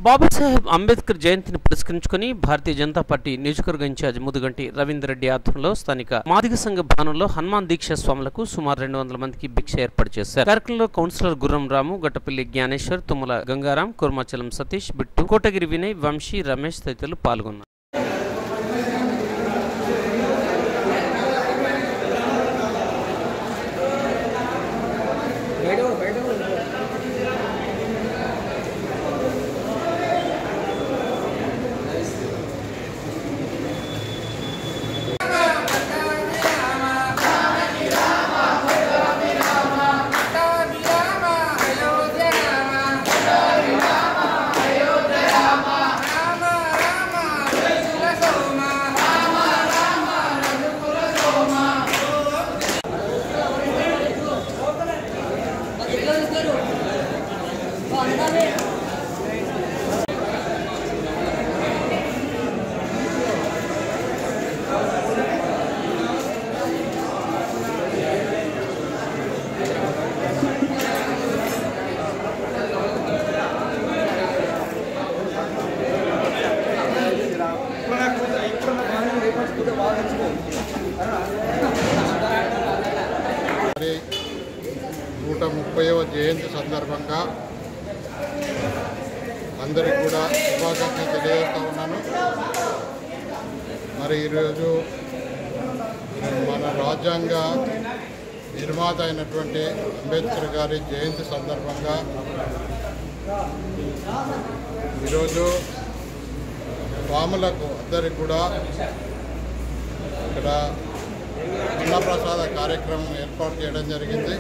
బాబాసాహెబ్ అంబేద్కర్ జయంతిని పురస్కరించుకుని భారతీయ జనతా పార్టీ నియోజకవర్గ ఇన్ఛార్జ్ ముదుగంటి రవీందర్ రెడ్డి ఆధ్వర్యంలో స్థానిక మాదిగ సంఘ భవనంలో హనుమాన్ దీక్ష స్వాములకు సుమారు రెండు వందల మందికి భిక్ష ఏర్పాటు చేశారు కార్యక్రమంలో కౌన్సిలర్ గుర్రం రాము గట్టపల్లి జ్ఞానేశ్వర్ తుమ్మల గంగారాం కుర్మాచలం సతీష్ బిట్టు కోటగిరి వినయ్ వంశీ రమేష్ తదితరులు పాల్గొన్నారు మరి నూట ముప్పైవ జయంతి సందర్భంగా అందరికి కూడా శుభాకాంక్షలు తెలియజేస్తా ఉన్నాను మరి ఈరోజు మన రాజ్యాంగ నిర్మాత అయినటువంటి అంబేద్కర్ గారి జయంతి సందర్భంగా ఈరోజు స్వాములకు అందరికి కూడా ఇక్కడ అన్నప్రసాద కార్యక్రమం ఏర్పాటు చేయడం జరిగింది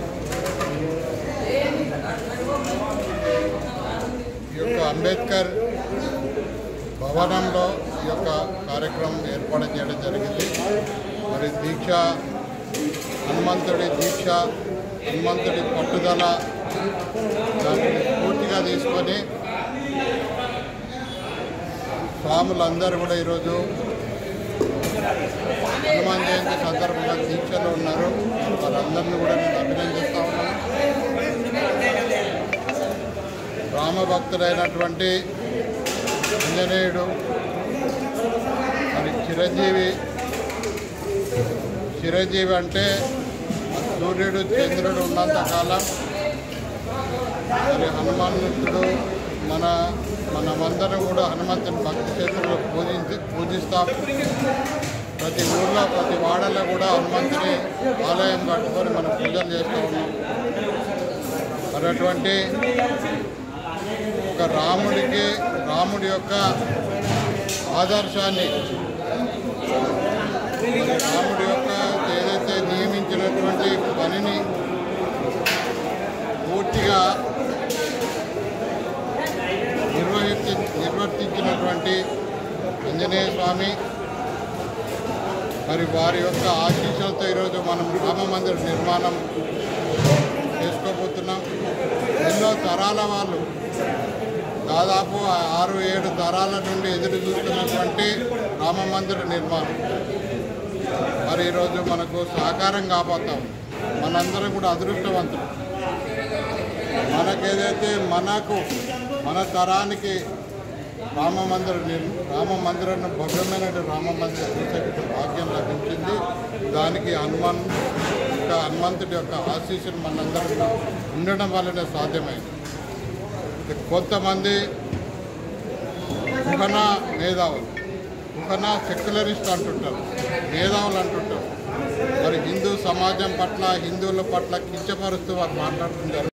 ఈ యొక్క అంబేద్కర్ భవనంలో ఈ యొక్క కార్యక్రమం ఏర్పాటు చేయడం జరిగింది మరి దీక్ష హనుమంతుడి దీక్ష హనుమంతుడి పట్టుదల దాన్ని పూర్తిగా తీసుకొని స్వాములందరూ కూడా ఈరోజు హనుమాన్ జయంతి సందర్భంగా దీక్షలో ఉన్నారు వారందరినీ కూడా నేను అభినందిస్తా ఉన్నాను రామభక్తుడైనటువంటి ఆంజనేయుడు మరి చిరంజీవి చిరంజీవి అంటే సూర్యుడు చంద్రుడు ఉన్నంత కాలం మరి హనుమంతుడు మన మనమందరం కూడా హనుమంతుని భక్తి చేతుల్లో పూజించి పూజిస్తాం ప్రతి ఊర్లో ప్రతి వాడలో కూడా హనుమంతుని ఆలయం కట్టుకొని మనం పూజలు చేస్తూ ఉన్నాం మరి అటువంటి ఒక రాముడికి రాముడి యొక్క ఆదర్శాన్ని మరి రాముడి యొక్క ఏదైతే నియమించినటువంటి పనిని పూర్తిగా నిర్వహించి నిర్వర్తించినటువంటి ఆంజనేయ స్వామి మరి వారి యొక్క ఆశీస్సులతో ఈరోజు మనం రామ మందిర నిర్మాణం చేసుకోబోతున్నాం ఎన్నో తరాల వాళ్ళు దాదాపు ఆరు ఏడు తరాల నుండి ఎదురు చూస్తున్నటువంటి రామ మందిర నిర్మాణం మరి ఈరోజు మనకు సహకారం కాబోతాం మనందరం కూడా అదృష్టవంతులు మనకేదైతే మనకు మన తరానికి రామ మందిర నిర్ రామ మందిరాన్ని భవ్యమైన రామ మందిరం చూసేటువంటి భాగ్యం లభించింది దానికి హనుమాన్ యొక్క హనుమంతుడి యొక్క ఆశీస్సులు మనందరం ఉండడం వల్లనే సాధ్యమైంది కొంతమంది కుహన మేధావులు కుహన సెక్యులరిస్ట్ అంటుంటారు మేధావులు అంటుంటారు మరి హిందూ సమాజం పట్ల హిందువుల పట్ల కించపరుస్తూ వారు మాట్లాడుతుంటారు